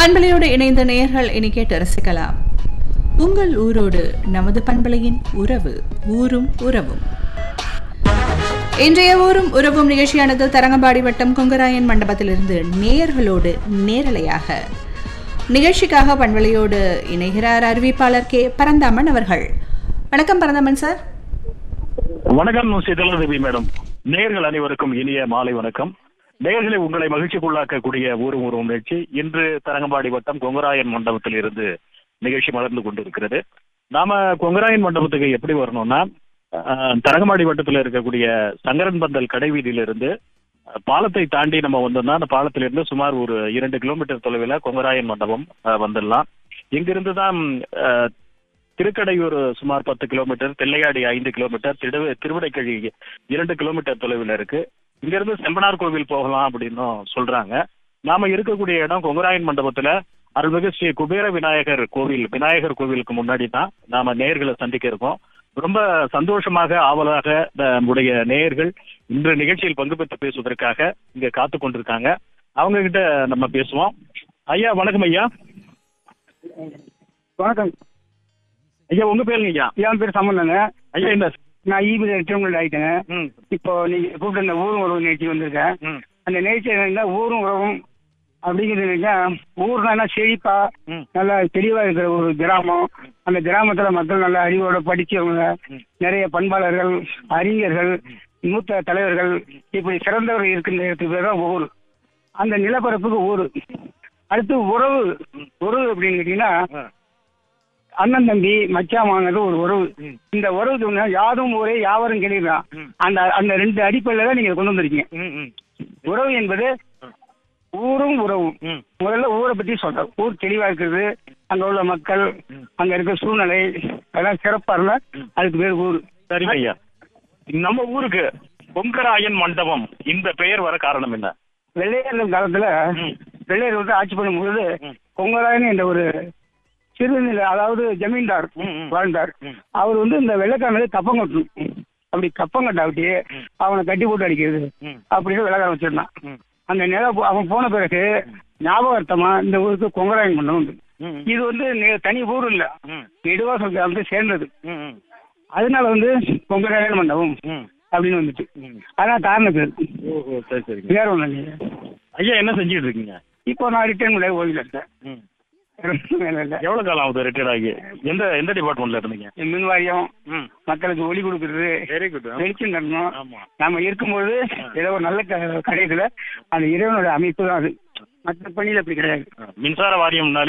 பண்பலையோடு இணைந்த நேயர்கள் இனி கேட்டு ரசிக்கலாம் உங்கள் ஊரோடு நமது பண்பலையின் உறவு ஊரும் உறவும் இன்றைய ஊரும் உறவும் நிகழ்ச்சியானது தரங்கம்பாடி வட்டம் கொங்கராயன் மண்டபத்திலிருந்து நேயர்களோடு நேரலையாக நிகழ்ச்சிக்காக பண்பலையோடு இணைகிறார் அறிவிப்பாளர் கே பரந்தாமன் அவர்கள் வணக்கம் பரந்தாமன் சார் வணக்கம் சிதலதேவி மேடம் நேயர்கள் அனைவருக்கும் இனிய மாலை வணக்கம் நேயர்களை உங்களை மகிழ்ச்சிக்குள்ளாக்கக்கூடிய ஊர் உருவம் நிகழ்ச்சி இன்று தரங்கம்பாடி வட்டம் கொங்கராயன் மண்டபத்தில் இருந்து நிகழ்ச்சி மலர்ந்து கொண்டிருக்கிறது நாம கொங்கராயன் மண்டபத்துக்கு எப்படி வரணும்னா அஹ், தரங்கம்பாடி வட்டத்தில் இருக்கக்கூடிய சங்கரன் பந்தல் கடை வீதியிலிருந்து அஹ், பாலத்தை தாண்டி நம்ம வந்தோம்னா அந்த பாலத்திலிருந்து சுமார் ஒரு இரண்டு கிலோமீட்டர் தொலைவில் கொங்கராயன் மண்டபம் அஹ், வந்துடலாம் இங்கிருந்து தான் அஹ், திருக்கடையூர் சுமார் பத்து கிலோமீட்டர் தெல்லையாடி ஐந்து கிலோமீட்டர் திரு திருவிடைக்கழி இரண்டு கிலோமீட்டர் தொலைவில் இருக்கு இங்கிருந்து செம்பனார் கோவில் போகலாம் அப்படின்னும் சொல்றாங்க நாம இருக்கக்கூடிய இடம் கொங்கராயன் மண்டபத்துல அருள்மிகு ஸ்ரீ குபேர விநாயகர் கோவில் விநாயகர் கோவிலுக்கு முன்னாடி தான் நாம நேயர்களை சந்திக்க இருக்கோம் ரொம்ப சந்தோஷமாக ஆவலாக அஹ், நம்முடைய நேயர்கள் இன்று நிகழ்ச்சியில் பங்கு பெற்று பேசுவதற்காக இங்க காத்து கொண்டிருக்காங்க அவங்க கிட்ட நம்ம பேசுவோம் ஐயா வணக்கம் ஐயா வணக்கம் ஐயா உங்க பேருங்க ஐயா என் பேர் சம்பந்தங்க ஐயா இந்த நான் ஈபி ரிட்டர்மெண்ட் ஆயிட்டேங்க ம் இப்போ நீங்க கூப்பிட்டு இந்த ஊரும் உறவு நிகழ்ச்சி வந்திருக்கேன் ம் அந்த நிகழ்ச்சி என்னன்னா ஊரும் உறவும் அப்படிங்கிறது என்னன்னா ஊர்னா என்ன செழிப்பா ம். நல்லா தெளிவா இருக்கிற ஒரு கிராமம் அந்த கிராமத்துல மக்கள் நல்ல அறிவோட படிச்சவங்க நிறைய பண்பாளர்கள் அறிஞர்கள் மூத்த தலைவர்கள் இப்படி சிறந்தவர்கள் இருக்கின்ற இடத்துக்கு பேர் தான் ஊர் அந்த நிலப்பரப்புக்கு ஊர் அடுத்து உறவு உறவு அப்படின்னு கேட்டீங்கன்னா ஆ. அண்ணன் தம்பி மச்சான் வாங்கிறது ஒரு உறவு ம். இந்த உறவு சொன்னா யாதும் ஊரே யாவரும் கேள்விதான் ம். அந்த அந்த ரெண்டு அடிப்படையில தான் நீங்க கொண்டு வந்திருக்கீங்க ம் ம் உறவு என்பது ஊரும் உறவும் ம் முதல்ல ஊரை பத்தி சொல்றேன் ஊர் தெளிவா இருக்குது அங்க உள்ள மக்கள் ம். அங்க இருக்க சூழ்நிலை அதெல்லாம் சிறப்பா இருந்தா அதுக்கு பேர் ஊர் சரிங்க ஐயா நம்ம ஊருக்கு பொங்கராயன் மண்டபம் இந்த பெயர் வர காரணம் என்ன வெள்ளையர்கள் காலத்துல ம். வெள்ளையர் வந்து ஆட்சி பண்ணும்போது ம். கொங்கராயன் என்ற ஒரு சிறுநில அதாவது ஜமீன்தார் ம், ம். வாழ்ந்தார் ம். அவர் வந்து இந்த வெள்ளைக்காரனுக்கு கப்பம் கட்டணும் அப்படி கப்பம் கட்டாவிட்டு ம். அவனை கட்டி போட்டு அடிக்கிறது ம். அப்படின்னு வெள்ளைக்காரன் வச்சிருந்தான் ம். அந்த நில அவன் போன பிறகு ஞாபகார்த்தமா இந்த ஊருக்கு கொங்கராயன் மண்டபம் உண்டு ம். இது வந்து நெ- தனி ஊர் இல்ல ம். நெடுவாசல் கிராமத்தை சேர்ந்தது ம். ம். அதனால வந்து கொங்கராயன் மண்டபம் ம். அப்படின்னு வந்துச்சு ம். அதான் காரணம் பேர் ஓஹோ சரி சரிங்க வேற ஒண்ணு இல்லைங்க ஐயா என்ன செஞ்சுட்டு இருக்கீங்க இப்போ நான் ரிட்டர்ன் முடியாது ஓய்வில் இருக்கேன் ம். வேலை இல்லை எவ்வளவு காலம் ஆகுது ரிட்டையர்ட் ஆகி எந்த எந்த டிபார்ட்மெண்ட்ல இருந்தீங்க மின் வாரியம் ம் மக்களுக்கு ஒளி கொடுக்கறது வெரி குட் வெளிச்சம் தரணும் ஆமா நாம இருக்கும்போது ஏதோ ஒரு நல்ல க- கடையத்துல அந்த இறைவனோட அமைப்பு தான் அது மற்ற பணியில அப்படி கிடையாது மின்சார வாரியம்னாலே